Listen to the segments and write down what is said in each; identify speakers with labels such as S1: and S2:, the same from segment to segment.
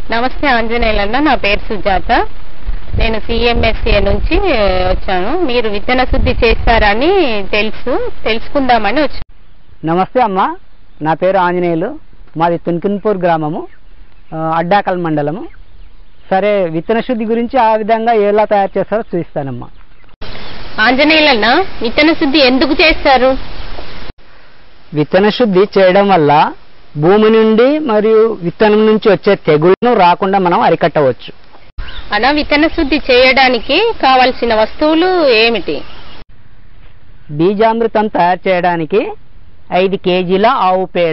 S1: నమస్తే ఆంజనేయులన్న నా పేరు సుజాత నేను సిఎంఎస్ఏ నుంచి ఆ, వచ్చాను మీరు విత్తన శుద్ధి చేస్తారని తెలుసు తెలుసుకుందామని వచ్చాను
S2: నమస్తే అమ్మ నా పేరు ఆంజనేయులు మాది తున్కిన్పూర్ గ్రామము ఆ, అడ్డాకల్ మండలము సరే విత్తన శుద్ధి గురించి ఆ విధంగా ఎలా తయారు చేస్తారో చూపిస్తానమ్మా
S1: ఆంజనేయులన్న విత్తన శుద్ధి ఎందుకు చేస్తారు
S2: విత్తన శుద్ధి చేయడం వల్ల భూమి నుండి మరియు విత్తనం నుంచి వచ్చే తెగుళ్లను రాకుండా మనం అరికట్టవచ్చు
S1: అన్న విత్తన శుద్ధి చేయడానికి కావలసిన వస్తువులు ఏమిటి
S2: బీజామృతం తయారు చేయడానికి ఐదు కేజీల ఆవు పేడ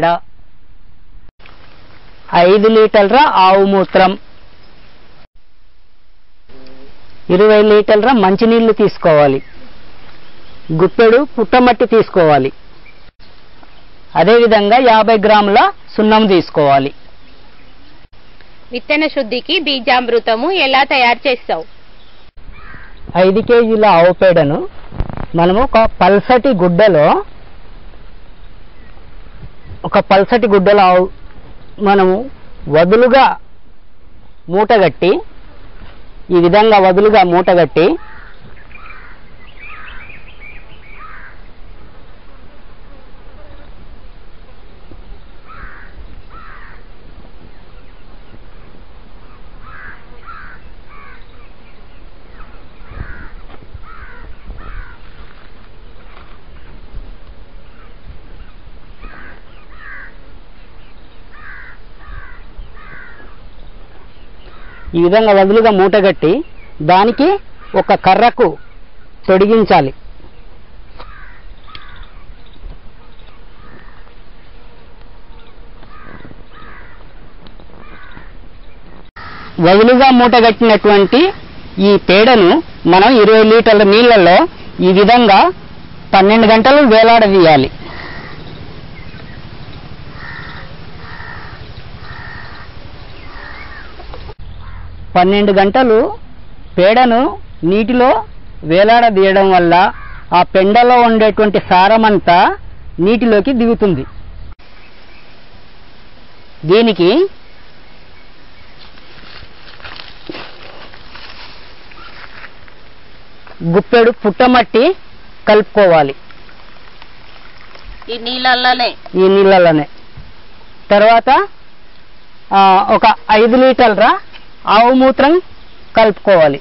S2: ఐదు లీటర్ల ఆవు మూత్రం ఇరవై లీటర్ల మంచినీళ్లు తీసుకోవాలి గుప్పెడు పుట్టమట్టి తీసుకోవాలి అదేవిధంగా యాభై గ్రాముల సున్నం తీసుకోవాలి
S1: విత్తన శుద్ధికి బీజామృతము ఎలా తయారు చేస్తావు
S2: ఐదు కేజీల ఆవు పేడను మనము ఒక పల్సటి గుడ్డలో ఒక పల్సటి గుడ్డలో ఆవు మనము వదులుగా మూటగట్టి ఈ విధంగా వదులుగా మూటగట్టి ఈ విధంగా వదులుగా మూటగట్టి దానికి ఒక కర్రకు తొడిగించాలి వదులుగా మూటగట్టినటువంటి ఈ పేడను మనం ఇరవై లీటర్ల నీళ్ళల్లో ఈ విధంగా పన్నెండు గంటలు వేలాడదీయాలి పన్నెండు గంటలు పేడను నీటిలో వేలాడదీయడం వల్ల ఆ పెండలో ఉండేటువంటి సారమంతా నీటిలోకి దిగుతుంది దీనికి గుప్పెడు పుట్టమట్టి కలుపుకోవాలి
S1: ఈ నీళ్ళల్లోనే
S2: ఈ నీళ్ళలోనే తర్వాత ఆ, ఒక ఐదు లీటర్ల ఆవు మూత్రం కలుపుకోవాలి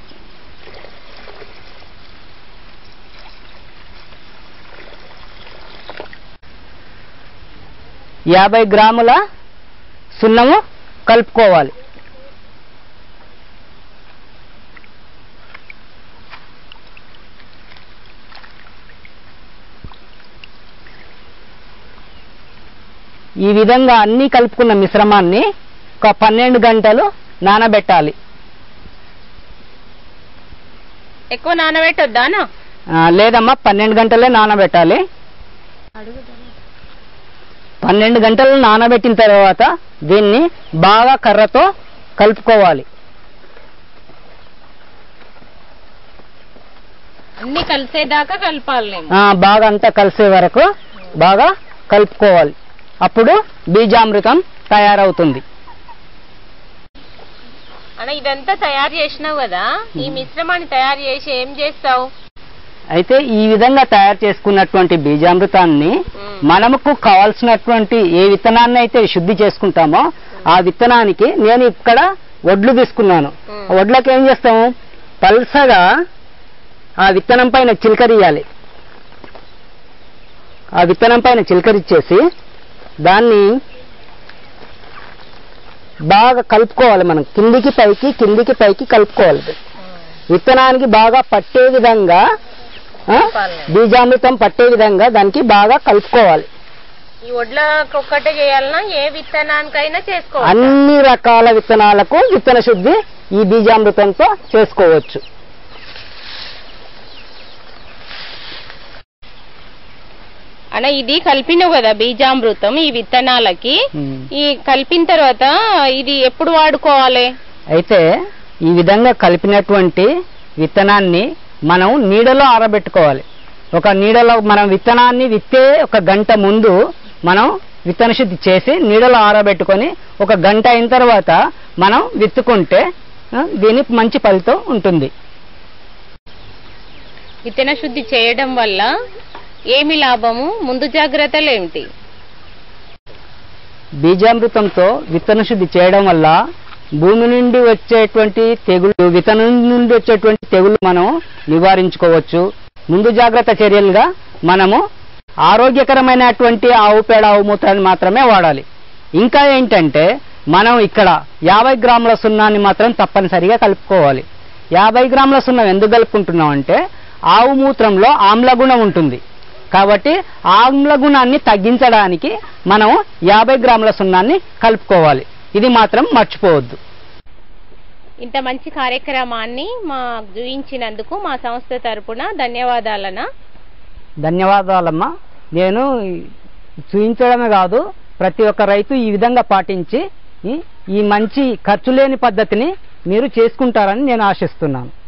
S2: యాభై గ్రాముల సున్నము కలుపుకోవాలి ఈ విధంగా అన్ని కలుపుకున్న మిశ్రమాన్ని ఒక పన్నెండు గంటలు నానబెట్టాలి
S1: ఎక్కువ నానబెట్టొద్దానా
S2: ఆ, లేదమ్మా పన్నెండు గంటలే నానబెట్టాలి పన్నెండు గంటలు నానబెట్టిన తర్వాత దీన్ని బాగా కర్రతో కలుపుకోవాలి
S1: అన్ని కలిసేదాకా కలపాలి
S2: ఆ, బాగా అంతా కలిసే వరకు బాగా కలుపుకోవాలి అప్పుడు బీజామృతం తయారవుతుంది
S1: అన్న ఇదంతా తయారు చేసినావు కదా ఈ మిశ్రమాన్ని తయారు చేసి ఏం చేస్తావు
S2: అయితే ఈ విధంగా తయారు చేసుకున్నటువంటి బీజామృతాన్ని
S1: మ్మ్.
S2: మనకు కావాల్సినటువంటి ఏ విత్తనాన్ని అయితే శుద్ధి చేసుకుంటామో ఆ విత్తనానికి నేను ఇక్కడ వడ్లు తీసుకున్నాను
S1: మ్మ్.
S2: వడ్లకి ఏం చేస్తాము పల్సగా ఆ విత్తనం పైన చిలకరియాలి ఆ విత్తనం పైన చిలకరిచ్చేసి దాన్ని బాగా కలుపుకోవాలి మనం కిందికి పైకి కిందికి పైకి కలుపుకోవాలి విత్తనానికి బాగా పట్టే విధంగా ఆ,
S1: కలపాలి.
S2: బీజామృతం పట్టే విధంగా దానికి బాగా కలుపుకోవాలి
S1: ఈ వడ్లకు ఒక్కటే చేయాలన్నా ఏ విత్తనానికైనా చేసుకోవాలి
S2: అన్ని రకాల విత్తనాలకు విత్తన శుద్ధి ఈ బీజామృతంతో చేసుకోవచ్చు
S1: అన్న ఇది కలిపినావు కదా బీజామృతం ఈ విత్తనాలకి
S2: ఉమ్.
S1: ఈ కలిపిన తర్వాత ఇది ఎప్పుడు వాడుకోవాలి
S2: అయితే ఈ విధంగా కలిపినటువంటి విత్తనాన్ని మనం నీడలో ఆరబెట్టుకోవాలి ఒక నీడలో మనం విత్తనాన్ని విత్తే ఒక గంట ముందు మనం విత్తన శుద్ధి చేసి నీడలో ఆరబెట్టుకొని ఒక గంట అయిన తర్వాత మనం విత్తుకుంటే ఆ, దీనికి మంచి ఫలితం ఉంటుంది
S1: విత్తన శుద్ధి చేయడం వల్ల ఏమి లాభము ముందు జాగ్రత్తలు ఏమిటి
S2: బీజామృతంతో విత్తన శుద్ధి చేయడం వల్ల భూమి నుండి వచ్చేటువంటి తెగులు విత్తనం నుండి వచ్చేటువంటి తెగులు మనం నివారించుకోవచ్చు ముందు జాగ్రత్త చర్యలుగా మనము ఆరోగ్యకరమైనటువంటి ఆవు పేడ ఆవు మూత్రాన్ని మాత్రమే వాడాలి ఇంకా ఏంటంటే మనం ఇక్కడ యాభై గ్రాముల సున్నాన్ని మాత్రం తప్పనిసరిగా కలుపుకోవాలి యాభై గ్రాముల సున్నం ఎందుకు కలుపుకుంటున్నాం అంటే ఆవు మూత్రంలో ఆమ్లగుణం ఉంటుంది కాబట్టి ఆమ్లగుణాన్ని తగ్గించడానికి మనం యాభై గ్రాముల సున్నాన్ని కలుపుకోవాలి ఇది మాత్రం మర్చిపోవద్దు
S1: ఇంత మంచి కార్యక్రమాన్ని మా చూయించినందుకు మా సంస్థ తరపున ధన్యవాదాలనా
S2: ధన్యవాదాలమ్మా నేను చూపించడమే కాదు ప్రతి ఒక్క రైతు ఈ విధంగా పాటించి ఈ- ఈ మంచి ఖర్చు లేని పద్ధతిని మీరు చేసుకుంటారని నేను ఆశిస్తున్నాను